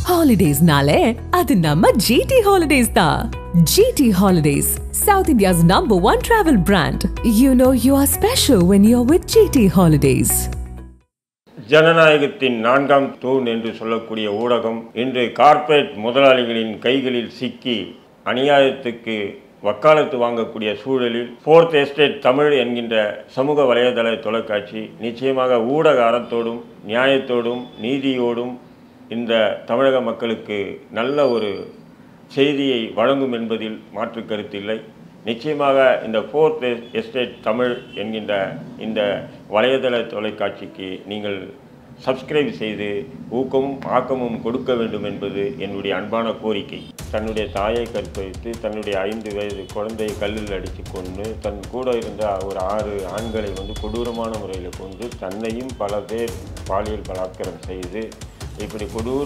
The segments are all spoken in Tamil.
ஹாலிடேஸ்னாலே அது நம்ம ஜிடி ஹாலிடேஸ் தான் GT holidays South India's number one travel brand you know you are special when you are with GT holidays ஜனநாயகத்தின் நான்காம் தூண் என்று சொல்லக்கூடிய ஊடகம் இன்று கார்ப்பரேட் முதலாளிகளின் கைகளில் சிக்கி அநியாயத்துக்கு வக்காலத்து வாங்கக்கூடிய சூழலில் ஃபோர்த் எஸ்டேட் தமிழ் என்கின்ற சமூக வலைதள தொலைக்காட்சி நிச்சயமாக ஊடக அறத்தோடும் நியாயத்தோடும் நீதியோடும் இந்த தமிழக மக்களுக்கு நல்ல ஒரு செய்தியை வழங்கும் என்பதில் மாற்று கருத்தில்லை நிச்சயமாக இந்த ஃபோர்த் எஸ்டேட் தமிழ் என்கின்ற இந்த வலைதள தொலைக்காட்சிக்கு நீங்கள் சப்ஸ்கிரைப் செய்து ஊக்கமும் ஆக்கமும் கொடுக்க வேண்டும் என்பது என்னுடைய அன்பான கோரிக்கை தன்னுடைய தாயை கற்பழித்து தன்னுடைய ஐந்து வயது குழந்தையை கல்லில் அடித்து கொண்டு தன் கூட இருந்த ஒரு ஆறு ஆண்களை வந்து கொடூரமான முறையில் கொண்டு தன்னையும் பல பேர் பாலியல் பலாத்காரம் செய்து இப்படி கொடூர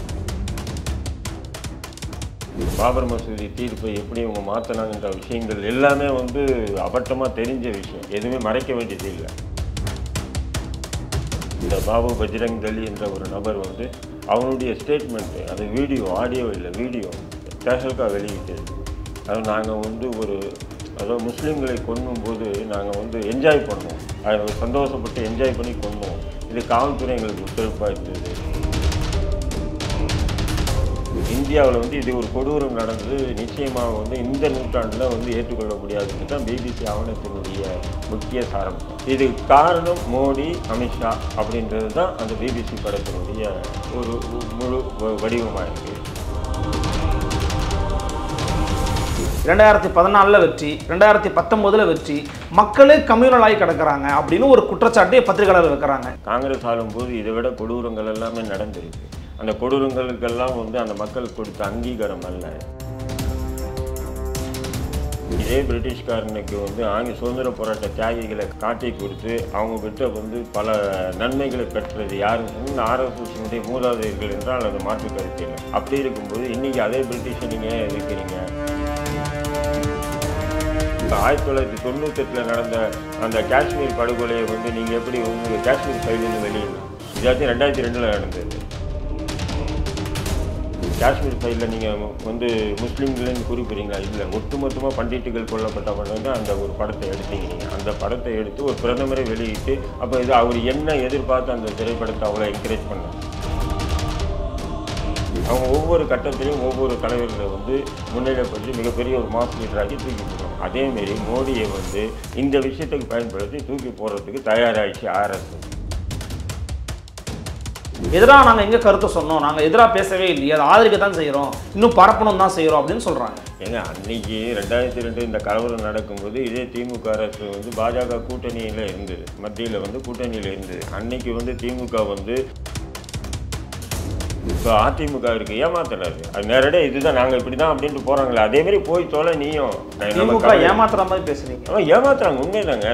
பாபர் மசூதி தீர்ப்பை எப்படி இவங்க மாற்றினாங்கன்ற விஷயங்கள் எல்லாமே வந்து அபட்டமாக தெரிஞ்ச விஷயம் எதுவுமே மறைக்க வேண்டியது இல்லை இந்த பாபு பஜ்ரங் தளி என்ற ஒரு நபர் வந்து அவனுடைய ஸ்டேட்மெண்ட்டு அது வீடியோ ஆடியோ இல்லை வீடியோ கேஷல்கா வெளியிட்டது அது நாங்கள் வந்து ஒரு அதாவது முஸ்லீம்களை கொன்னும்போது நாங்கள் வந்து என்ஜாய் பண்ணோம் அதை சந்தோஷப்பட்டு என்ஜாய் பண்ணி கொண்டோம் இது காவல்துறை எங்களுக்கு ஒத்துழைப்பாக இருந்தது இந்தியாவில் வந்து இது ஒரு கொடூரம் நடந்தது நிச்சயமாக வந்து இந்த நூற்றாண்டில் வந்து ஏற்றுக்கொள்ள முடியாதுன்னு தான் பிபிசி ஆவணத்தினுடைய முக்கிய சாரம் இது காரணம் மோடி அமித்ஷா அப்படின்றது தான் அந்த பிபிசி படத்தினுடைய ஒரு முழு வ- வடிவமாக இருக்குது ரெண்டாயிரத்தி பதினாலில் வெற்றி ரெண்டாயிரத்தி பத்தொம்போதில் வெற்றி மக்களே கம்யூனல் ஆகி கிடக்குறாங்க அப்படின்னு ஒரு குற்றச்சாட்டை பத்திரிகையாளர் வைக்கிறாங்க காங்கிரஸ் ஆளும்போது இதை விட கொடூரங்கள் எல்லாமே நடந்திருக்கு அந்த கொடூரங்களுக்கெல்லாம் வந்து அந்த மக்கள் கொடுத்த அங்கீகாரம் அல்ல இதே பிரிட்டிஷ்காரனுக்கு வந்து ஆங்கில சுதந்திர போராட்ட தியாகிகளை காட்டி கொடுத்து அவங்க கிட்ட வந்து பல நன்மைகளை பெற்றது யார் ஆர்எஸ்எஸ்னுடைய மூதாதையர்கள் என்றால் அது மாற்று கருத்து இல்லை அப்படி இருக்கும்போது இன்னைக்கு அதே பிரிட்டிஷை நீங்கள் ஏன் எதிர்க்கிறீங்க இப்போ ஆயிரத்தி தொள்ளாயிரத்தி தொண்ணூத்தெட்டில் நடந்த அந்த காஷ்மீர் படுகொலையை வந்து நீங்கள் எப்படி வந்து காஷ்மீர் ஃபைலிருந்து வெளியிடலாம் இதாச்சும் ரெண்டாயிரத்தி ரெண்டில் நடந்தது காஷ்மீர் ஃபைலில் நீங்கள் வந்து முஸ்லீம்களேன்னு குறிப்பிடுறீங்களா இல்லை ஒட்டுமொத்தமாக பண்டிட்டுகள் கொல்லப்பட்ட வந்து அந்த ஒரு படத்தை எடுத்தீங்க நீங்கள் அந்த படத்தை எடுத்து ஒரு பிரதமரை வெளியிட்டு அப்போ இது அவர் என்ன எதிர்பார்த்து அந்த திரைப்படத்தை அவ்வளோ என்கரேஜ் பண்ணாங்க அவங்க ஒவ்வொரு கட்டத்திலையும் ஒவ்வொரு தலைவர்களை வந்து முன்னிலைப்படுத்தி மிகப்பெரிய ஒரு மாஸ் லீடராகி தூக்கி போடுறாங்க அதேமாரி மோடியை வந்து இந்த விஷயத்துக்கு பயன்படுத்தி தூக்கி போடுறதுக்கு தயாராகிடுச்சு ஆர்எஸ்எஸ் எதிராக நாங்கள் எங்கே கருத்தை சொன்னோம் நாங்கள் எதிராக பேசவே இல்லையே அதை ஆதரிக்க தான் செய்கிறோம் இன்னும் பரப்பணும் தான் செய்கிறோம் அப்படின்னு சொல்கிறாங்க ஏங்க அன்னைக்கு ரெண்டாயிரத்தி ரெண்டு இந்த கலவரம் நடக்கும்போது இதே திமுக அரசு வந்து பாஜக கூட்டணியில் இருந்தது மத்தியில் வந்து கூட்டணியில் இருந்தது அன்னைக்கு வந்து திமுக வந்து இப்போ அதிமுக இருக்கு ஏமாத்துறாரு அது நேரடியாக இதுதான் நாங்கள் இப்படி தான் அப்படின்ட்டு போகிறாங்களே அதேமாரி போய் தொலை நீயும் நம்ம திமுக கவலை- ஏமாத்துற மாதிரி பேசுறீங்க அவன் ஏமாத்துறாங்க உண்மைதாங்க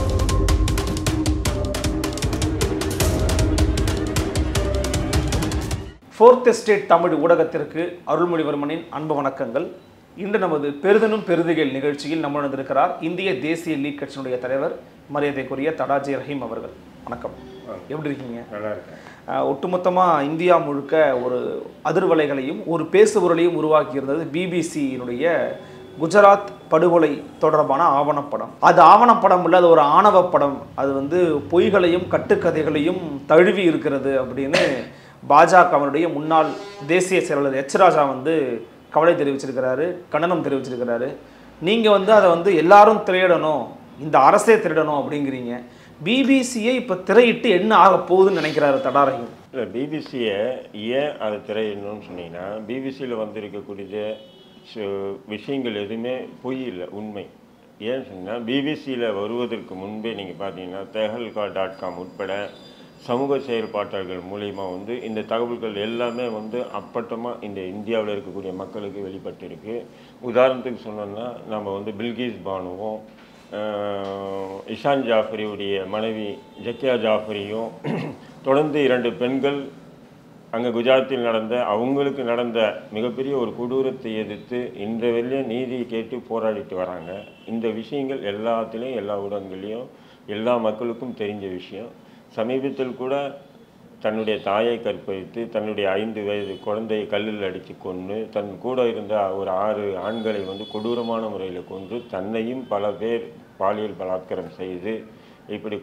ஃபோர்த் எஸ்டேட் தமிழ் ஊடகத்திற்கு அருள்மொழிவர்மனின் அன்பு வணக்கங்கள் இன்று நமது பெருதனும் பெருதுகள் நிகழ்ச்சியில் நம்முடன் இருக்கிறார் இந்திய தேசிய லீக் கட்சியினுடைய தலைவர் மரியாதைக்குரிய தடாஜி ரஹீம் அவர்கள் வணக்கம் எப்படி இருக்கீங்க நல்லா இருக்கேன் அஹ், ஒட்டுமொத்தமா இந்தியா முழுக்க ஒரு அதிர்வலைகளையும் ஒரு பேசுபொருளையும் உருவாக்கி இருந்தது பிபிசியினுடைய குஜராத் படுகொலை தொடர்பான ஆவணப்படம் அது ஆவணப்படம் இல்லை அது ஒரு ஆணவ படம் அது வந்து பொய்களையும் கட்டுக்கதைகளையும் தழுவி இருக்கிறது அப்படின்னு பாஜகவினுடைய முன்னாள் தேசிய செயலாளர் எச் ராஜா வந்து கவலை தெரிவிச்சிருக்கிறாரு கண்டனம் தெரிவிச்சிருக்கிறாரு நீங்கள் வந்து அதை வந்து எல்லாரும் திரையிடணும் இந்த அரசே திருடணும் அப்படிங்கிறீங்க பிபிசியை இப்போ திரையிட்டு என்ன ஆக போகுதுன்னு நினைக்கிறாரு தடாரகம் இல்லை பிபிசியை ஏன் அதை திரையிடணும்னு சொன்னீங்கன்னா பிபிசியில் வந்திருக்கக்கூடிய சு- விஷயங்கள் எதுவுமே பொய் இல்லை உண்மை ஏன்னு சொன்னால் பிபிசியில் வருவதற்கு முன்பே நீங்கள் பார்த்தீங்கன்னா தெஹல்கா டாட் காம் உட்பட சமூக செயல்பாட்டாளர்கள் மூலிமா வந்து இந்த தகவல்கள் எல்லாமே வந்து அப்பட்டமாக இந்த இந்தியாவில் இருக்கக்கூடிய மக்களுக்கு வெளிப்பட்டிருக்கு உதாரணத்துக்கு சொன்னோம்னா நம்ம வந்து பில்கிஸ் பானுவும் ஆஹ், இஷான் ஜாஃபரியுடைய மனைவி ஜக்கியா ஜாஃபரியும் தொடர்ந்து இரண்டு பெண்கள் அங்கே குஜராத்தில் நடந்த அவங்களுக்கு நடந்த மிகப்பெரிய ஒரு கொடூரத்தை எதிர்த்து இந்த வெளியே நீதியை கேட்டு போராடிட்டு வராங்க இந்த விஷயங்கள் எல்லாத்துலேயும் எல்லா ஊடகங்களையும் எல்லா மக்களுக்கும் தெரிஞ்ச விஷயம் சமீபத்தில் கூட தன்னுடைய தாயை கற்பழித்து தன்னுடைய ஐந்து வயது குழந்தையை கல்லில் அடித்து கொன்று தன் கூட இருந்த ஒரு ஆறு ஆண்களை வந்து கொடூரமான முறையில் கொன்று தன்னையும் பல பேர் பாலியல் பலாத்காரம் செய்து இப்படி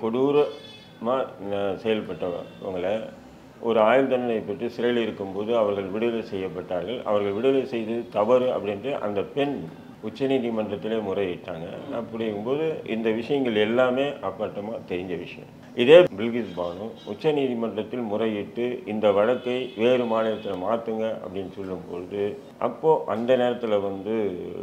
கொடூரமாக செயல்பட்டவங்களை ஒரு ஆயுள் தண்டனை பெற்று சிறையில் இருக்கும்போது அவர்கள் விடுதலை செய்யப்பட்டார்கள் அவர்கள் விடுதலை செய்தது தவறு அப்படின்ட்டு அந்த பெண் உச்சநீதிமன்றத்திலே முறையிட்டாங்க அப்படிங்கும்போது இந்த விஷயங்கள் எல்லாமே அப்பட்டமாக தெரிஞ்ச விஷயம் இதே பில்கிஸ் பானு உச்சநீதிமன்றத்தில் முறையிட்டு இந்த வழக்கை வேறு மாநிலத்தில் மாற்றுங்க அப்படின்னு சொல்லும்பொழுது அப்போது அந்த நேரத்தில் வந்து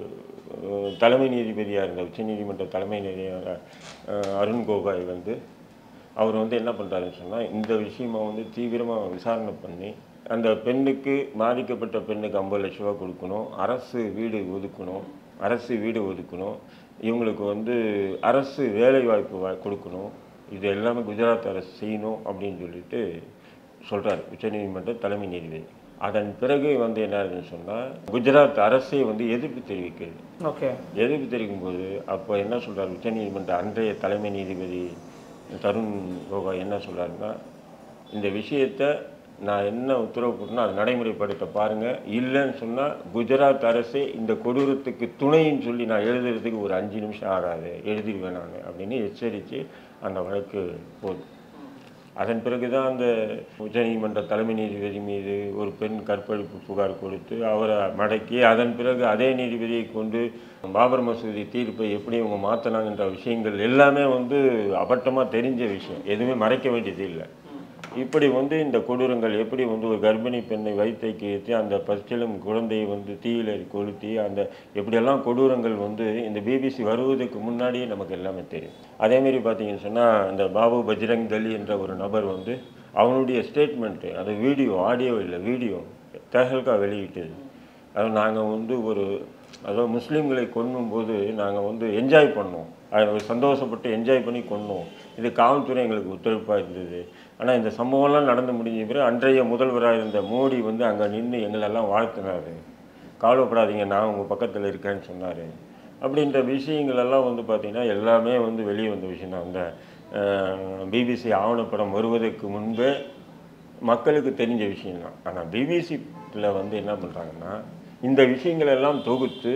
அஹ், தலைமை நீதிபதியாக இருந்த உச்சநீதிமன்ற தலைமை நீதியாக அஹ், அருண் கோகாய் வந்து அவர் வந்து என்ன பண்ணுறாருன்னு சொன்னால் இந்த விஷயமா வந்து தீவிரமாக விசாரணை பண்ணி அந்த பெண்ணுக்கு பாதிக்கப்பட்ட பெண்ணுக்கு ஐம்பது லட்ச ரூபா கொடுக்கணும் அரசு வீடு ஒதுக்கணும் அரசு வீடு ஒதுக்கணும் இவங்களுக்கு வந்து அரசு வேலை வாய்ப்பு வா- கொடுக்கணும் இது எல்லாமே குஜராத் அரசு செய்யணும் அப்படின்னு சொல்லிட்டு சொல்கிறார் உச்சநீதிமன்ற தலைமை நீதிபதி அதன் பிறகு வந்து என்ன ஆகுதுன்னு சொன்னால் குஜராத் அரசே வந்து எதிர்ப்பு தெரிவிக்கிறது ஓகே எதிர்ப்பு தெரிவிக்கும்போது அப்போ என்ன சொல்றார் உச்சநீதிமன்ற அன்றைய தலைமை நீதிபதி தருண் கோகாய் என்ன சொல்றாருன்னா இந்த விஷயத்தை நான் என்ன உத்தரவு போட்டனோ அதை நடைமுறைப்படுத்த பாருங்க இல்லைன்னு சொன்னால் குஜராத் அரசே இந்த கொடூரத்துக்கு துணைன்னு சொல்லி நான் எழுதுறதுக்கு ஒரு அஞ்சு நிமிஷம் ஆகாது எழுதிடுவேன் நான் அப்படின்னு எச்சரித்து அந்த வழக்கு போகுது அதன் பிறகுதான் அந்த உச்சநீதிமன்ற தலைமை நீதிபதி மீது ஒரு பெண் கற்பழிப்பு புகார் கொடுத்து அவரை மடக்கி அதன் பிறகு அதே நீதிபதியை கொண்டு பாபர் மசூதி தீர்ப்பை எப்படி இவங்க மாற்றினாங்கன்ற விஷயங்கள் எல்லாமே வந்து அபட்டமாக தெரிஞ்ச விஷயம் எதுவுமே மறைக்க வேண்டியது இல்லை இப்படி வந்து இந்த கொடூரங்கள் எப்படி வந்து ஒரு கர்ப்பிணி பெண்ணை வயிற்றைக்கு ஏற்றி அந்த பச்சிலும் குழந்தையை வந்து தீயில கொளுத்தி அந்த எப்படியெல்லாம் கொடூரங்கள் வந்து இந்த பிபிசி வருவதற்கு முன்னாடியே நமக்கு எல்லாமே தெரியும் அதேமாரி பார்த்தீங்கன்னு சொன்னால் இந்த பாபு பஜ்ரங் தலி என்ற ஒரு நபர் வந்து அவனுடைய ஸ்டேட்மெண்ட்டு அது வீடியோ ஆடியோ இல்லை வீடியோ தெஹல்கா வெளியிட்டது அது நாங்கள் வந்து ஒரு அதாவது முஸ்லீம்களை கொன்னும்போது நாங்கள் வந்து என்ஜாய் பண்ணோம் அது சந்தோஷப்பட்டு என்ஜாய் பண்ணி கொன்னோம் இது காவல்துறை எங்களுக்கு ஒத்துழைப்பாக இருந்தது ஆனால் இந்த சம்பவம்லாம் நடந்து முடிஞ்ச பிறகு அன்றைய முதல்வராக இருந்த மோடி வந்து அங்கே நின்று எங்களெல்லாம் வாழ்த்தினார் கவலைப்படாதீங்க நான் உங்கள் பக்கத்தில் இருக்கேன்னு சொன்னார் அப்படின்ற விஷயங்கள் எல்லாம் வந்து பார்த்திங்கன்னா எல்லாமே வந்து வெளியே வந்த விஷயம் தான் அந்த பிபிசி ஆவணப்படம் வருவதற்கு முன்பே மக்களுக்கு தெரிஞ்ச விஷயம்தான் ஆனால் பிபிசியில் வந்து என்ன பண்ணுறாங்கன்னா இந்த விஷயங்கள் எல்லாம் தொகுத்து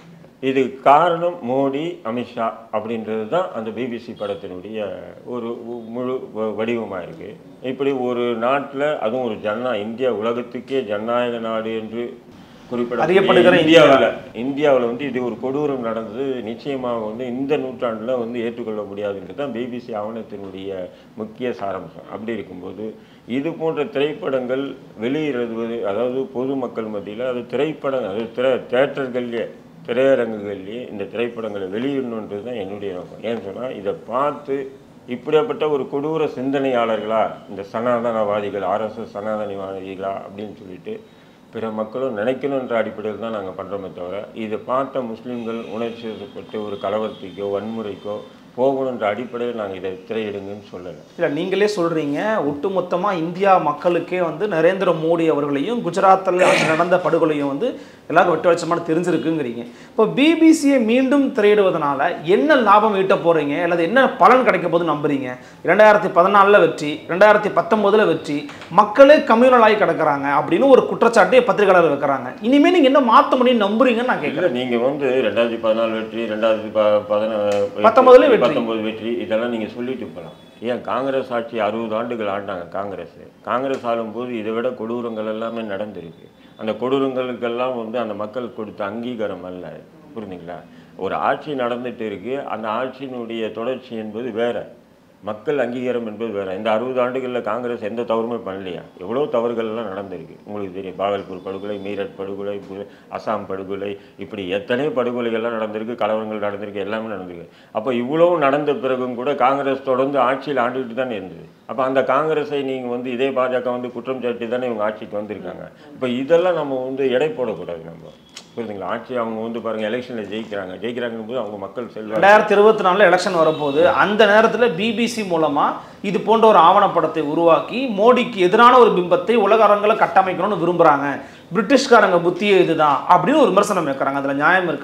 இது காரணம் மோடி அமித்ஷா அப்படின்றது தான் அந்த பிபிசி படத்தினுடைய ஒரு உ- முழு வடிவமாக இருக்குது இப்படி ஒரு நாட்டில் அதுவும் ஒரு ஜன்னா இந்தியா உலகத்துக்கே ஜனநாயக நாடு என்று குறிப்பிட அறியப்படுகிற இந்தியாவில் இந்தியாவில் வந்து இது ஒரு கொடூரம் நடந்தது நிச்சயமாக வந்து இந்த நூற்றாண்டில் வந்து ஏற்றுக்கொள்ள முடியாதுன்றது தான் பிபிசி ஆவணத்தினுடைய முக்கிய சாராம்சம் அப்படி இருக்கும்போது இது போன்ற திரைப்படங்கள் வெளியிடுவது அதாவது பொதுமக்கள் மத்தியில் அது திரைப்படம் அது திரை தேட்டர்கள்லேயே திரையரங்குகள்லேயே இந்த திரைப்படங்களை வெளியிடணுன்றது தான் என்னுடைய நோக்கம் ஏன்னு சொன்னால் இதை பார்த்து இப்படியாப்பட்ட ஒரு கொடூர சிந்தனையாளர்களா இந்த சனாதனவாதிகள் ஆர்எஸ்எஸ் சனாதனவாதிகளா அப்படின்னு சொல்லிட்டு பிற மக்களும் நினைக்கணுன்ற அடிப்படையில் தான் நாங்கள் பண்ணுறோமே தவிர இதை பார்த்த முஸ்லீம்கள் உணர்ச்சி வசப்பட்டு ஒரு கலவரத்துக்கோ வன்முறைக்கோ போகணுன்ற அடிப்படையில் நாங்கள் இதை திரையிடுங்கன்னு சொல்லலை இல்லை நீங்களே சொல்கிறீங்க ஒட்டுமொத்தமாக இந்தியா மக்களுக்கே வந்து நரேந்திர மோடி அவர்களையும் குஜராத்தில் நடந்த படுகொலையும் வந்து எல்லாருக்கும் வெட்ட வெளிச்சமான தெரிஞ்சிருக்குங்கிறீங்க இப்போ பிபிசியை மீண்டும் திரையிடுவதனால என்ன லாபம் ஈட்ட போகிறீங்க அல்லது என்ன பலன் கிடைக்க போது நம்புறீங்க ரெண்டாயிரத்தி பதினாலில் வெற்றி ரெண்டாயிரத்தி பத்தொம்போதில் வெற்றி மக்களே கம்யூனல் ஆகி கிடக்குறாங்க அப்படின்னு ஒரு குற்றச்சாட்டை பத்திரிகையாளர் வைக்கிறாங்க இனிமேல் நீங்கள் என்ன மாற்ற முடியும்னு நம்புறீங்கன்னு நான் கேட்குறேன் இல்லை நீங்கள் வந்து ரெண்டாயிரத்தி பதினாலு வெற்றி ரெண்டாயிரத்தி ப பதினா பத்தொன்பதுலயும் வெற்றி. பத்தொன்பது வெற்றி இதெல்லாம் நீங்கள் சொல்லிட்டு போகலாம் ஏன் காங்கிரஸ் ஆட்சி அறுபது ஆண்டுகள் ஆண்டாங்க காங்கிரஸ் காங்கிரஸ் ஆளும்போது இதை விட கொடூரங்கள் எல்லாமே நடந்திருக்கு அந்த கொடூரங்களுக்கெல்லாம் வந்து அந்த மக்கள் கொடுத்த அங்கீகாரம் அல்ல புரியுதுங்களா ஒரு ஆட்சி நடந்துட்டு இருக்கு அந்த ஆட்சியினுடைய தொடர்ச்சி என்பது வேற மக்கள் அங்கீகாரம் என்பது வேற இந்த அறுபது ஆண்டுகளில் காங்கிரஸ் எந்த தவறுமே பண்ணலையா எவ்வளோ தவறுகள்லாம் நடந்திருக்கு உங்களுக்கு தெரியும் பாகல்பூர் படுகொலை மீரட் படுகொலை பு- அசாம் படுகொலை இப்படி எத்தனை படுகொலைகள்லாம் நடந்திருக்கு கலவரங்கள் நடந்திருக்கு எல்லாமே நடந்திருக்கு அப்போ இவ்வளவு நடந்த பிறகும் கூட காங்கிரஸ் தொடர்ந்து ஆட்சியில் ஆண்டுகிட்டு தானே இருந்தது அப்போ அந்த காங்கிரஸை நீங்கள் வந்து இதே பாஜக வந்து குற்றம் சாட்டி தானே இவங்க ஆட்சிக்கு வந்திருக்காங்க இப்போ இதெல்லாம் நம்ம வந்து எடை போடக்கூடாது நம்ம புரியுதுங்களா ஆட்சி அவங்க வந்து பாருங்கள் எலெக்ஷனில் ஜெயிக்கிறாங்க ஜெயிக்கிறாங்க போது அவங்க மக்கள் செல்வாங்க ரெண்டாயிரத்தி இருபத்தி நாலில் எலெக்ஷன் வரப்போகுது அந்த நேரத்தில் பிபிசி மூலமாக இது போன்ற ஒரு ஆவணப்படத்தை உருவாக்கி மோடிக்கு எதிரான ஒரு பிம்பத்தை உலக அரங்கில் கட்டமைக்கணும்னு விரும்புகிறாங்க பிரிட்டிஷ்காரங்க புத்தியே இதுதான் அப்படின்னு ஒரு விமர்சனம் வைக்கிறாங்க அதில் நியாயம் இருக்கா இல்லையா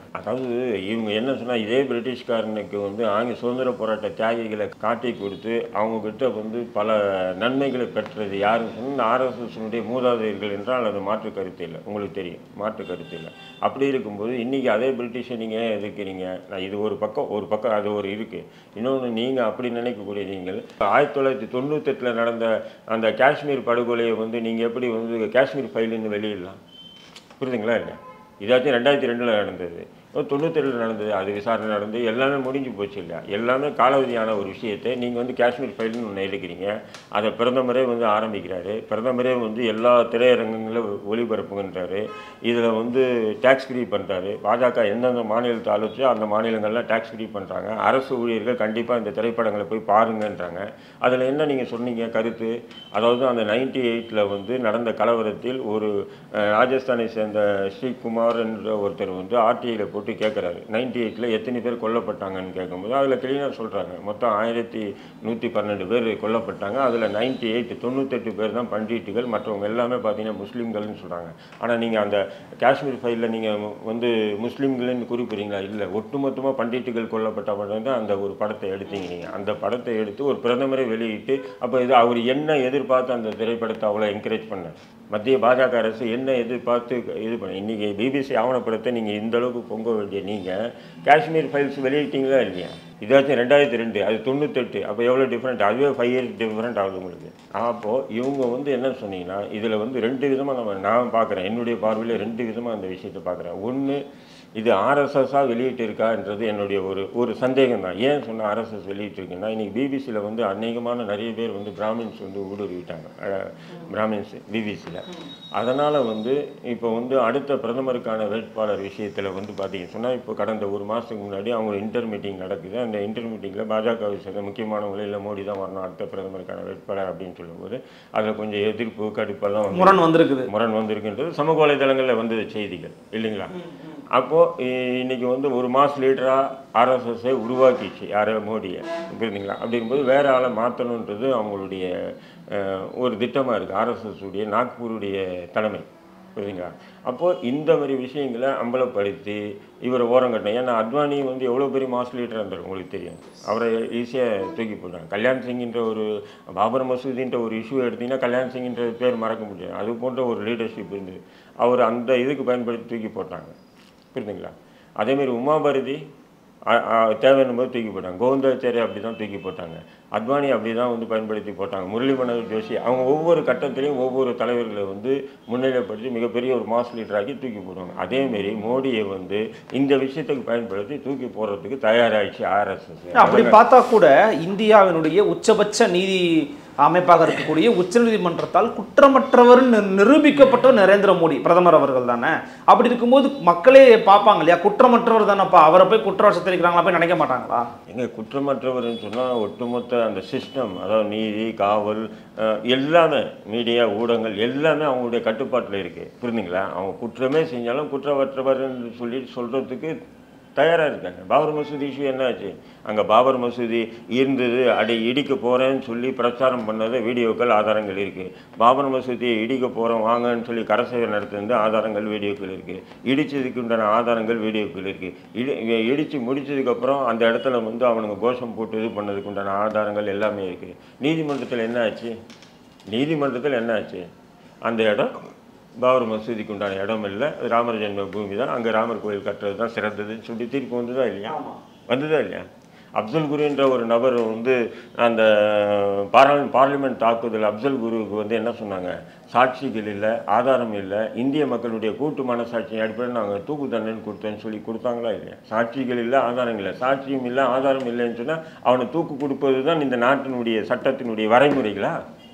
அதாவது இவங்க என்ன சொன்னால் இதே பிரிட்டிஷ்காரனுக்கு வந்து ஆங்கில சுதந்திர போராட்ட தியாகிகளை காட்டி கொடுத்து அவங்க கிட்ட வந்து பல நன்மைகளை பெற்றது யாருன்னு சொன்னால் ஆர்எஸ்எஸ்னுடைய மூதாதையர்கள் என்றால் அது மாற்று கருத்து இல்லை உங்களுக்கு தெரியும் மாற்று கருத்து இல்லை அப்படி இருக்கும்போது இன்றைக்கி அதே பிரிட்டிஷை நீங்கள் ஏன் எதிர்க்கிறீங்க நான் இது ஒரு பக்கம் ஒரு பக்கம் அது ஒரு இருக்குது இன்னொன்று நீங்கள் அப்படி நினைக்கக்கூடிய நீங்கள் ஆயிரத்தி தொள்ளாயிரத்தி தொண்ணூத்தெட்டில் நடந்த அந்த காஷ்மீர் படுகொலையை வந்து நீங்கள் எப்படி வந்து காஷ்மீர் ஃபைலுன்னு வெளியிடலாம் புரியுதுங்களா இல்லை இதாச்சும் ரெண்டாயிரத்தி ரெண்டில் நடந்தது தொண்ணூத்தேழில் நடந்தது அது விசாரணை நடந்து எல்லாமே முடிஞ்சு போச்சு இல்லையா எல்லாமே காலாவதியான ஒரு விஷயத்தை நீங்கள் வந்து காஷ்மீர் ஃபைல்னு ஒன்று எடுக்கிறீங்க அதை பிரதமரே வந்து ஆரம்பிக்கிறாரு பிரதமரே வந்து எல்லா திரையரங்கங்களும் ஒளிபரப்புங்கன்றாரு இதில் வந்து டேக்ஸ் ஃப்ரீ பண்ணுறாரு பாஜக எந்தெந்த மாநிலத்தை ஆலோசிச்சோ அந்த மாநிலங்கள்லாம் டேக்ஸ் ஃப்ரீ பண்ணுறாங்க அரசு ஊழியர்கள் கண்டிப்பாக இந்த திரைப்படங்களை போய் பாருங்கன்றாங்க அதில் என்ன நீங்கள் சொன்னீங்க கருத்து அதாவது அந்த நைன்டி எயிட்டில் வந்து நடந்த கலவரத்தில் ஒரு அஹ், ராஜஸ்தானை சேர்ந்த ஸ்ரீகுமார் என்ற ஒருத்தர் வந்து ஆர்டிஐயில் போட்டு கேட்குறாரு நைன்டி எயிட்டில் எத்தனை பேர் கொல்லப்பட்டாங்கன்னு கேட்கும்போது அதில் கிளீனாக சொல்கிறாங்க மொத்தம் ஆயிரத்தி நூற்றி பன்னெண்டு பேர் கொல்லப்பட்டாங்க அதில் நைன்டி எயிட் தொண்ணூத்தெட்டு பேர் தான் பண்டிட்டுகள் மற்றவங்க எல்லாமே பார்த்தீங்கன்னா முஸ்லீம்கள்னு சொல்கிறாங்க ஆனால் நீங்கள் அந்த காஷ்மீர் ஃபைலில் நீங்கள் வந்து முஸ்லீம்கள்னு குறிப்பிடுறீங்களா இல்லை ஒட்டுமொத்தமாக பண்டிட்டுகள் கொல்லப்பட்ட படம் தான் அந்த ஒரு படத்தை எடுத்தீங்க நீங்கள் அந்த படத்தை எடுத்து ஒரு பிரதமரை வெளியிட்டு அப்போ இது அவர் என்ன எதிர்பார்த்து அந்த திரைப்படத்தை அவ்வளோ என்கரேஜ் பண்ணார் மத்திய பாஜக அரசு என்ன எதிர்பார்த்து இது பண்ண இன்றைக்கி பிபிசி ஆவணப்படத்தை நீங்கள் இந்த அளவுக்கு பொங்க வேண்டிய நீங்கள் காஷ்மீர் ஃபைல்ஸ் வெளியிட்டீங்களா இல்லையா இதாச்சும் ரெண்டாயிரத்தி ரெண்டு அது தொண்ணூத்தெட்டு அப்போ எவ்வளோ டிஃப்ரெண்ட் அதுவே ஃபைவ் இயர்ஸ் டிஃப்ரெண்ட் ஆகுது உங்களுக்கு அப்போது இவங்க வந்து என்ன சொன்னீங்கன்னா இதில் வந்து ரெண்டு விதமாக நம்ம நான் பார்க்குறேன் என்னுடைய பார்வையில் ரெண்டு விதமாக அந்த விஷயத்தை பார்க்குறேன் ஒன்று இது ஆர்எஸ்எஸ்ஸாக வெளியிட்டிருக்கான்றது என்னுடைய ஒரு ஒரு சந்தேகம் தான் ஏன் சொன்ன ஆர்எஸ்எஸ் வெளியிட்டிருக்குன்னா இன்றைக்கி பிபிசியில் வந்து அநேகமான நிறைய பேர் வந்து பிராமின்ஸ் வந்து ஊடுருவிட்டாங்க அஹ், பிராமின்ஸ் பிபிசியில் அதனால் வந்து இப்போ வந்து அடுத்த பிரதமருக்கான வேட்பாளர் விஷயத்தில் வந்து பார்த்தீங்கன்னு சொன்னால் இப்போ கடந்த ஒரு மாதத்துக்கு முன்னாடி அவங்க இன்டர் மீட்டிங் நடக்குது அந்த இன்டர் மீட்டிங்கில் பாஜகவை சேர்ந்த முக்கியமானவங்க இல்லை மோடி தான் வரணும் அடுத்த பிரதமருக்கான வேட்பாளர் அப்படின்னு சொல்லும்போது அதில் கொஞ்சம் எதிர்ப்பு கடுப்பெல்லாம் வந்து முரண் வந்திருக்குது முரண் வந்திருக்குன்றது சமூக வலைதளங்களில் வந்தது செய்திகள் இல்லைங்களா அப்போது இன்னைக்கு வந்து ஒரு மாஸ் லீடராக ஆர்எஸ்எஸ்ஸை உருவாக்கிச்சு யாரோ மோடியை புரியுதுங்களா அப்படிங்கும்போது வேற ஆளை மாற்றணுன்றது அவங்களுடைய அஹ், ஒரு திட்டமாக இருக்குது ஆர்எஸ்எஸ் உடைய நாக்பூருடைய தலைமை புரியுதுங்களா அப்போது இந்த மாதிரி விஷயங்களை அம்பலப்படுத்தி இவரை ஓரங்கட்டணும் ஏன்னா அத்வானி வந்து எவ்வளோ பெரிய மாஸ் லீடராக இருந்தார் உங்களுக்கு தெரியும் அவரை ஈஸியாக தூக்கி போட்டாங்க கல்யாண் சிங்கின்ற ஒரு பாபர் மசூதின்ற ஒரு இஷ்யூ எடுத்தீங்கன்னா கல்யாண் சிங்கின்ற பேர் மறக்க முடியாது அது போன்ற ஒரு லீடர்ஷிப் இருந்தது அவர் அந்த இதுக்கு பயன்படுத்தி தூக்கி போட்டாங்க புரியுதுங்களா அதேமாரி உமாபாரதி அ- அ- தேவைன்னும் போது தூக்கி போட்டாங்க கோவிந்தாச்சாரி அப்படி தான் தூக்கி போட்டாங்க அத்வானி அப்படி தான் வந்து பயன்படுத்தி போட்டாங்க முரளி மனோகர் ஜோஷி அவங்க ஒவ்வொரு கட்டத்திலையும் ஒவ்வொரு தலைவர்களை வந்து முன்னிலைப்படுத்தி மிகப்பெரிய ஒரு மாஸ் லீடராக்கி தூக்கி போடுவாங்க அதேமாரி மோடியை வந்து இந்த விஷயத்துக்கு பயன்படுத்தி தூக்கி போடுறதுக்கு தயாராகிடுச்சு ஆர்எஸ்எஸ் அப்படி பார்த்தா கூட இந்தியாவினுடைய உச்சபட்ச நீதி அமைப்பாக இருக்கக்கூடிய உச்சநீதிமன்றத்தால் குற்றமற்றவர் நி- நிரூபிக்கப்பட்டவர் நரேந்திர மோடி பிரதமர் அவர்கள் தானே அப்படி இருக்கும்போது மக்களே பார்ப்பாங்க இல்லையா குற்றமற்றவர் தானேப்பா அவரை போய் குற்றம் தெரிவிக்கிறாங்களா போய் நினைக்க மாட்டாங்களா எங்க குற்றமற்றவர்னு சொன்னால் ஒட்டுமொத்த அந்த சிஸ்டம் அதாவது நீதி காவல் அஹ், எல்லாமே மீடியா ஊடகங்கள் எல்லாமே அவங்களுடைய கட்டுப்பாட்டில் இருக்குது புரியுதுங்களா அவங்க குற்றமே செஞ்சாலும் குற்றமற்றவர்னு சொல்லி சொல்கிறதுக்கு தயாராக இருக்காங்க பாபர் மசூதி இஷ்யூ என்னாச்சு அங்கே பாபர் மசூதி இருந்தது அடி இடிக்க போகிறேன்னு சொல்லி பிரச்சாரம் பண்ணது வீடியோக்கள் ஆதாரங்கள் இருக்குது பாபர் மசூதியை இடிக்க போகிறோம் வாங்கன்னு சொல்லி கரசேவை நடத்துனது ஆதாரங்கள் வீடியோக்கள் இருக்குது இடிச்சதுக்கு உண்டான ஆதாரங்கள் வீடியோக்கள் இருக்குது இடி இடித்து முடிச்சதுக்கப்புறம் அந்த இடத்துல வந்து அவனுங்க கோஷம் போட்டு இது பண்ணதுக்கு உண்டான ஆதாரங்கள் எல்லாமே இருக்குது நீதிமன்றத்தில் என்ன ஆச்சு நீதிமன்றத்தில் என்ன ஆச்சு அந்த இடம் பாபர் மசூதிக்கு உண்டான இடம் இல்லை அது ராமர் ஜென்ம பூமி தான் அங்கே ராமர் கோயில் கட்டுறது தான் சிறந்ததுன்னு சொல்லி தீர்ப்பு வந்ததா இல்லையா வந்ததா இல்லையா அப்துல் குருன்ற ஒரு நபர் வந்து அந்த பார்லிமெண்ட் பார்லிமெண்ட் தாக்குதல் அப்துல் குருவுக்கு வந்து என்ன சொன்னாங்க சாட்சிகள் இல்லை ஆதாரம் இல்லை இந்திய மக்களுடைய கூட்டு மனசாட்சியின் அடிப்படையில் நாங்கள் தூக்கு தண்டனை கொடுத்தோன்னு சொல்லி கொடுத்தாங்களா இல்லையா சாட்சிகள் இல்லை ஆதாரம் இல்லை சாட்சியும் இல்லை ஆதாரம் இல்லைன்னு சொன்னால் அவனை தூக்கு கொடுப்பது தான் இந்த நாட்டினுடைய சட்டத்தினுடைய வரைமுறைகளா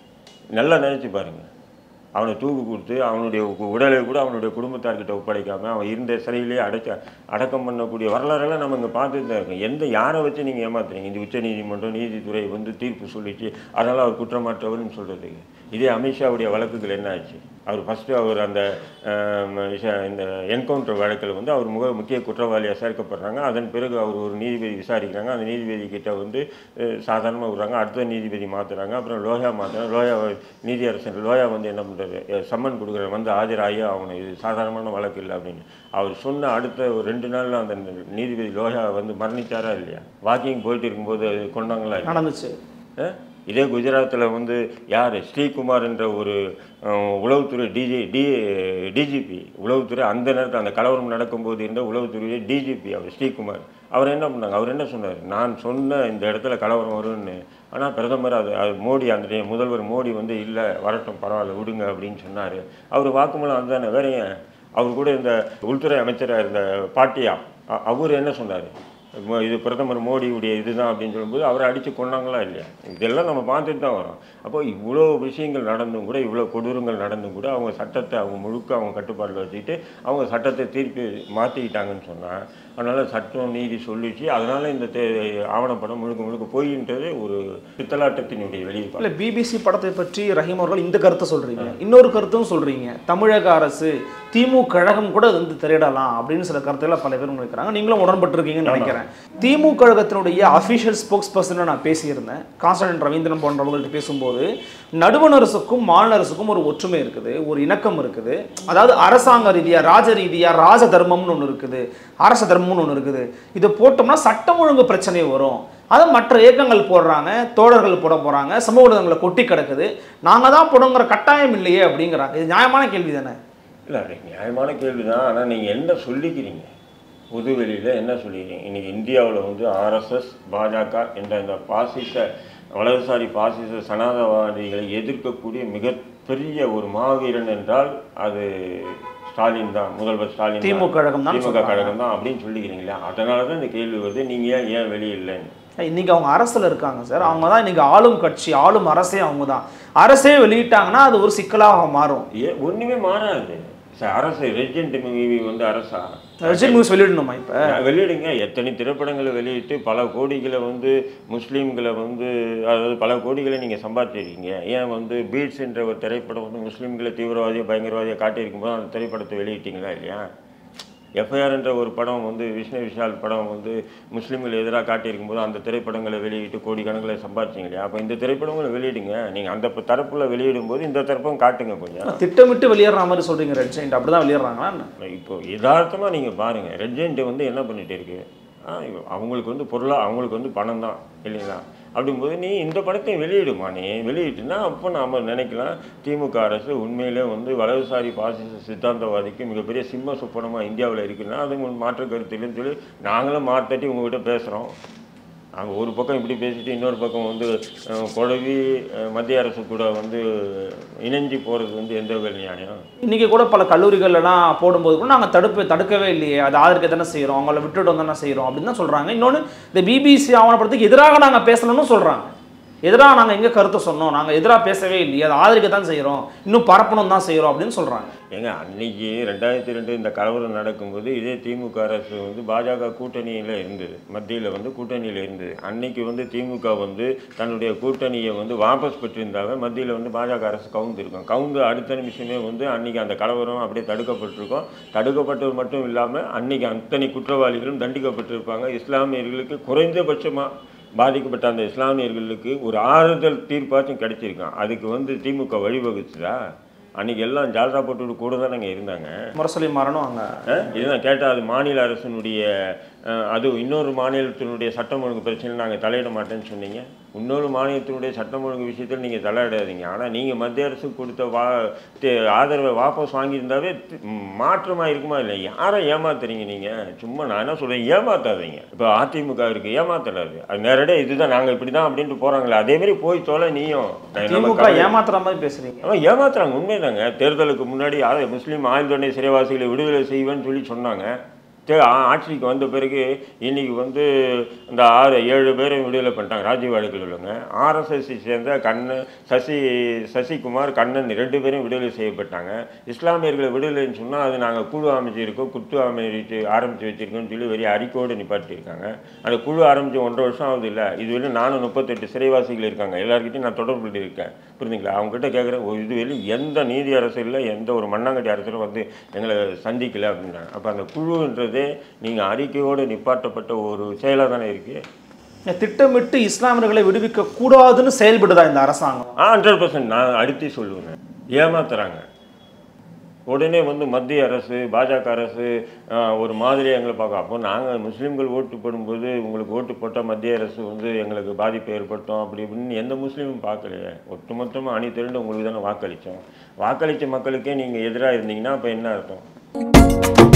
நல்லா நினச்சி பாருங்க அவனை தூக்கு கொடுத்து அவனுடைய உ- உடலை கூட அவனுடைய குடும்பத்தார்கிட்ட ஒப்படைக்காம அவன் இருந்த சிறையிலேயே அடைக்க அடக்கம் பண்ணக்கூடிய வரலாறெல்லாம் நம்ம இங்கே பார்த்துட்டு தான் இருக்கோம் எந்த யாரை வச்சு நீங்கள் ஏமாத்துறீங்க இந்த உச்ச நீதிமன்றம் நீதித்துறை வந்து தீர்ப்பு சொல்லிச்சு அதனால் அவர் குற்றமற்றவர்னு சொல்கிறதுக்கு இதே அமித்ஷாவுடைய வழக்குகள் என்ன ஆச்சு அவர் ஃபஸ்ட்டு அவர் அந்த ஆம், விஷ- இந்த என்கவுண்டர் வழக்கில் வந்து அவர் முக முக்கிய குற்றவாளியாக சேர்க்கப்படுறாங்க அதன் பிறகு அவர் ஒரு நீதிபதி விசாரிக்கிறாங்க அந்த நீதிபதி கிட்ட வந்து சாதாரணமாக விடுறாங்க அடுத்த நீதிபதி மாற்றுறாங்க அப்புறம் லோயா மாற்றுறாங்க லோயா நீதியரசர் லோயா வந்து என்ன பண்ணுறாரு சம்மன் கொடுக்குற வந்து ஆஜராகி ஆகணும் இது சாதாரணமான வழக்கு இல்லை அப்படின்னு அவர் சொன்ன அடுத்த ஒரு ரெண்டு நாளில் அந்த நீதிபதி லோயா வந்து மரணிச்சாரா இல்லையா வாக்கிங் போயிட்டு இருக்கும்போது அது கொண்டாங்களா இல்லையா? நடந்துச்சு அஹ்? இதே குஜராத்தில் வந்து யார் ஸ்ரீகுமார் என்ற ஒரு அஹ், உளவுத்துறை டிஜி டி டிஜிபி உளவுத்துறை அந்த நேரத்தில் அந்த கலவரம் நடக்கும்போது இருந்த உளவுத்துறை டிஜிபி அவர் ஸ்ரீகுமார் அவர் என்ன பண்ணாங்க அவர் என்ன சொன்னார் நான் சொன்ன இந்த இடத்துல கலவரம் வரும்னு ஆனால் பிரதமர் அது அது மோடி அந்த day முதல்வர் மோடி வந்து இல்லை வரட்டும் பரவாயில்ல விடுங்க அப்படின்னு சொன்னார் அவர் வாக்குமூலம் அதுதானே வேற ஏன் அவர் கூட இந்த உள்துறை அமைச்சராக இருந்த பாட்டியா அ- அவர் என்ன சொன்னார் மோ- இது பிரதமர் மோடியுடைய இதுதான் அப்படின்னு சொல்லும்போது அவரை அடித்து கொண்டாங்களா இல்லையா இதெல்லாம் நம்ம பார்த்துட்டு தான் வரோம் அப்போ இவ்வளோ விஷயங்கள் நடந்தும் கூட இவ்வளோ கொடூரங்கள் நடந்தும் கூட அவங்க சட்டத்தை அவங்க முழுக்க அவங்க கட்டுப்பாட்டில் வச்சுக்கிட்டு அவங்க சட்டத்தை திருப்பி மாற்றிக்கிட்டாங்கன்னு சொன்னால் அதனால் சட்டம் நீதி சொல்லிச்சு அதனால் இந்த தே ஆவணப்படம் முழுக்க முழுக்க போயின்றது ஒரு பித்தலாட்டத்தினுடைய வெளிப்பாடு இல்ல பிபிசி படத்தை பற்றி ரஹீம் அவர்கள் இந்த கருத்தை சொல்றீங்க இன்னொரு கருத்தும் சொல்றீங்க தமிழக அரசு திமுக கழகம் கூட இது வந்து திரையிடலாம் அப்படின்னு சில கருத்துக்களை பல பேர் நினைக்கிறாங்க நீங்களும் உடன்பட்டிருக்கீங்கன்னு நினைக்கிறேன் திமுக கழகத்தினுடைய அபிஷியல் ஸ்போக்ஸ் பர்சன் நான் பேசியிருந்தேன் கான்ஸ்டன்ட் ரவீந்திரன் போன்றவங்கள்ட்ட பேசும்போது நடுவண் அரசுக்கும் மாநில அரசுக்கும் ஒரு ஒற்றுமை இருக்குது ஒரு இணக்கம் இருக்குது அதாவது அரசாங்க ரீதியா ராஜ ரீதியா ராஜ தர்மம்னு ஒன்று இருக்குது அரச தர்மம்னு ஒன்று இருக்குது இதை போட்டோம்னா சட்டம் ஒழுங்கு பிரச்சனை வரும் அதை மற்ற இயக்கங்கள் போடுறாங்க தோழர்கள் போட போறாங்க சமூக ஊடகங்களை கொட்டி கிடக்குது நாங்க தான் போடுங்கிற கட்டாயம் இல்லையே அப்படிங்கிறாங்க இது நியாயமான கேள்வி தானே இல்லை அது நியாயமான கேள்வி தான் ஆனால் நீங்கள் என்ன சொல்லிக்கிறீங்க பொது வெளியில் என்ன சொல்லிக்கிறீங்க இன்னைக்கு இந்தியாவில் வந்து ஆர்எஸ்எஸ் பாஜக என்ற இந்த பாசிச வலதுசாரி பாசிச சனாதவாதிகளை எதிர்க்கக்கூடிய மிகப்பெரிய ஒரு மாவீரன் என்றால் அது ஸ்டாலின் தான் முதல்வர் ஸ்டாலின் தான். திமுக கழகம் தான் திமுக சொல்றாங்க. கழகம் தான் அப்படின்னு சொல்லிக்கிறீங்களா அதனால தான் இந்த கேள்வி வருது நீங்கள் ஏன் ஏன் வெளியே இல்லைன்னு இன்னைக்கு அவங்க அரசுல இருக்காங்க சார் அவங்க தான் இன்னைக்கு ஆளும் கட்சி ஆளும் அரசே அவங்க தான் அரசே வெளியிட்டாங்கன்னா அது ஒரு சிக்கலாக மாறும் ஏ ஒன்றுமே மாறாது சார் அரசு ரெஜெண்ட் மூவி வந்து அரசா ரஜினி நியூஸ் வெளியிடணுமா இப்ப வெளியிடுங்க எத்தனை திரைப்படங்களை வெளியிட்டு பல கோடிகளை வந்து முஸ்லீம்களை வந்து அதாவது பல கோடிகளை நீங்கள் சம்பாதிச்சிருக்கீங்க ஏன் வந்து பீட்ஸ் என்ற ஒரு திரைப்படம் வந்து முஸ்லீம்களை தீவிரவாதியை பயங்கரவாதியை காட்டியிருக்கும் போது அந்த திரைப்படத்தை வெளியிட்டீங்களா இல்லையா எஃப்ஐஆர் என்ற ஒரு படம் வந்து விஷ்ணு விஷால் படம் வந்து முஸ்லீம்கள் எதிராக காட்டியிருக்கும் போது அந்த திரைப்படங்களை வெளியிட்டு கோடிக்கணக்கில் சம்பாதிச்சிங்க இல்லையா அப்போ இந்த திரைப்படங்களை வெளியிடுங்க நீங்கள் அந்த தரப்புல வெளியிடும் போது இந்த தரப்பும் காட்டுங்க கொஞ்சம் திட்டமிட்டு வெளியேற மாதிரி சொல்றீங்க ரெட் ஜெயிண்ட் அப்படிதான் வெளியேறாங்களா என்ன? இப்போ யதார்த்தமாக நீங்கள் பாருங்கள் ரெட் ஜெயிண்ட் வந்து என்ன பண்ணிட்டு இருக்கு ஆ, இவ- அவங்களுக்கு வந்து பொருளாக அவங்களுக்கு வந்து பணம் தான் இல்லைங்களா அப்படிங்கும்போது நீ இந்த படத்தையும் வெளியிடுமா நீ வெளியிட்டுனா அப்போ நாம் நினைக்கலாம் திமுக அரசு உண்மையிலே வந்து வலதுசாரி பாசிச சித்தாந்தவாதிக்கு மிகப்பெரிய சிம்ம சொப்பனமாக இந்தியாவில் இருக்குன்னா அது உங்களுக்கு மாற்று கருத்து இல்லைன்னு சொல்லி நாங்களும் மாற்றட்டி உங்ககிட்ட பேசுகிறோம் நாங்கள் ஒரு பக்கம் இப்படி பேசிட்டு இன்னொரு பக்கம் வந்து அஹ், குழவி அஹ், மத்திய அரசு கூட வந்து இணைஞ்சு போகிறது வந்து எந்த வகை நியாயம் இன்னைக்கு கூட பல கல்லூரிகள் எல்லாம் போடும்போது கூட நாங்கள் தடுப்பு தடுக்கவே இல்லையே அது ஆதரிக்க தானே செய்கிறோம் அவங்கள விட்டுட்டு தானே செய்கிறோம் அப்படின்னு தான் சொல்கிறாங்க இன்னொன்று இந்த பிபிசி ஆவணப்படத்துக்கு எதிராக நாங்கள் பேசணும்னு சொல்கிறாங்க எதிராக நாங்கள் எங்கே கருத்தை சொன்னோம் நாங்கள் எதிராக பேசவே இல்லையே அதை ஆதரிக்க தான் செய்கிறோம் இன்னும் பரப்பணும் தான் செய்கிறோம் அப்படின்னு சொல்கிறாங்க ஏங்க அன்னைக்கு ரெண்டாயிரத்தி ரெண்டு இந்த கலவரம் நடக்கும்போது இதே திமுக அரசு வந்து பாஜக கூட்டணியில் இருந்தது மத்தியில் வந்து கூட்டணியில் இருந்தது அன்னைக்கு வந்து திமுக வந்து தன்னுடைய கூட்டணியை வந்து வாபஸ் பெற்றிருந்தாங்க மத்தியில் வந்து பாஜக அரசு கவுந்திருக்கும் கவுந்து அடுத்த நிமிஷமே வந்து அன்னைக்கு அந்த கலவரம் அப்படியே தடுக்கப்பட்டிருக்கும் தடுக்கப்பட்டது மட்டும் இல்லாமல் அன்னைக்கு அத்தனை குற்றவாளிகளும் தண்டிக்கப்பட்டிருப்பாங்க இஸ்லாமியர்களுக்கு குறைந்தபட்சமாக பாதிக்கப்பட்ட அந்த இஸ்லாமியர்களுக்கு ஒரு ஆறுதல் தீர்ப்பாச்சும் கிடைச்சிருக்கான் அதுக்கு வந்து திமுக வழிவகுச்சுதா அன்னைக்கு எல்லாம் ஜால்ரா போட்டு கூட தானங்க இருந்தாங்க முரசொலி மாறணும் அங்கே அஹ் இதுதான் கேட்டால் அது மாநில அரசினுடைய அஹ், அது இன்னொரு மாநிலத்தினுடைய சட்டம் ஒழுங்கு பிரச்சனை நாங்கள் தலையிட மாட்டேன்னு சொன்னீங்க இன்னொரு மாநிலத்தினுடைய சட்டம் ஒழுங்கு விஷயத்தில் நீங்கள் தலையிடாதீங்க ஆனால் நீங்கள் மத்திய அரசு கொடுத்த வா தே- ஆதரவை வாபஸ் வாங்கியிருந்தாவே தி- மாற்றமாக இருக்குமா இல்லை யாரை ஏமாத்துறீங்க நீங்கள் சும்மா நான் என்ன சொல்கிறேன் ஏமாத்தாதீங்க இப்போ அதிமுக இருக்குது ஏமாத்தலாது அது நேரடியாக இதுதான் நாங்கள் இப்படி தான் அப்படின்ட்டு போகிறாங்களே அதேமாரி போய் தொலை நீயும் நான் நம்ம திமுக கவலை- ஏமாத்துற மாதிரி பேசுகிறீங்க அவன் ஏமாத்துறாங்க உண்மைதாங்க தேர்தலுக்கு முன்னாடி யார் முஸ்லீம் ஆயுள் தண்டனை சிறைவாசிகளை விடுதலை செய்வேன்னு சொல்லி சொன்னாங்க தே- ஆ- ஆட்சிக்கு வந்த பிறகு இன்னைக்கு வந்து இந்த ஆறு ஏழு பேரையும் விடுதலை பண்ணிட்டாங்க ராஜீவ் வழக்கில் உள்ளவங்க ஆர்எஸ்எஸ்சி சேர்ந்த கண்ணன் சசி சசிகுமார் கண்ணன் ரெண்டு பேரும் விடுதலை செய்யப்பட்டாங்க இஸ்லாமியர்களை விடுதலைன்னு சொன்னால் அது நாங்கள் குழு அமைச்சிருக்கோம் குத்து அமைச்சு ஆரம்பித்து வச்சிருக்கோம்னு சொல்லி வெறிய அறிக்கையோடு நிப்பாட்டியிருக்காங்க அந்த குழு ஆரம்பித்து ஒன்றரை வருஷம் ஆகுது இல்லை இதுவரை நானும் முப்பத்தெட்டு சிறைவாசிகள் இருக்காங்க எல்லாருக்கிட்டையும் நான் தொடர்பு இருக்கேன் புரிஞ்சுங்களா அவங்ககிட்ட கேட்குறேன் இதுவரையும் எந்த நீதி அரசு இல்லை எந்த ஒரு மண்ணாங்கட்டி அரசும் வந்து எங்களை சந்திக்கல அப்படின்றாங்க அப்போ அந்த குழுன்றதே நீங்கள் அறிக்கையோடு நிப்பாட்டப்பட்ட ஒரு செயலாக தானே இருக்குது திட்டமிட்டு இஸ்லாமியர்களை விடுவிக்க கூடாதுன்னு செயல்படுதா இந்த அரசாங்கம் ஆ ஹண்ட்ரட் பர்சன்ட் நான் அடுத்து சொல்லுவேன் ஏமாத்துறாங்க உடனே வந்து மத்திய அரசு பாஜக அரசு ஆ, ஒரு மாதிரி எங்களை பார்க்கும் அப்போ நாங்கள் முஸ்லீம்கள் ஓட்டு போடும்போது உங்களுக்கு ஓட்டு போட்டால் மத்திய அரசு வந்து எங்களுக்கு பாதிப்பு ஏற்படுத்தும் அப்படி இப்படின்னு எந்த முஸ்லீமும் பார்க்கலையே ஒட்டுமொத்தமாக அணி திரண்டு உங்களுக்கு தானே வாக்களித்தோம் வாக்களித்த மக்களுக்கே நீங்கள் எதிராக இருந்தீங்கன்னா அப்போ என்ன அர்த்தம்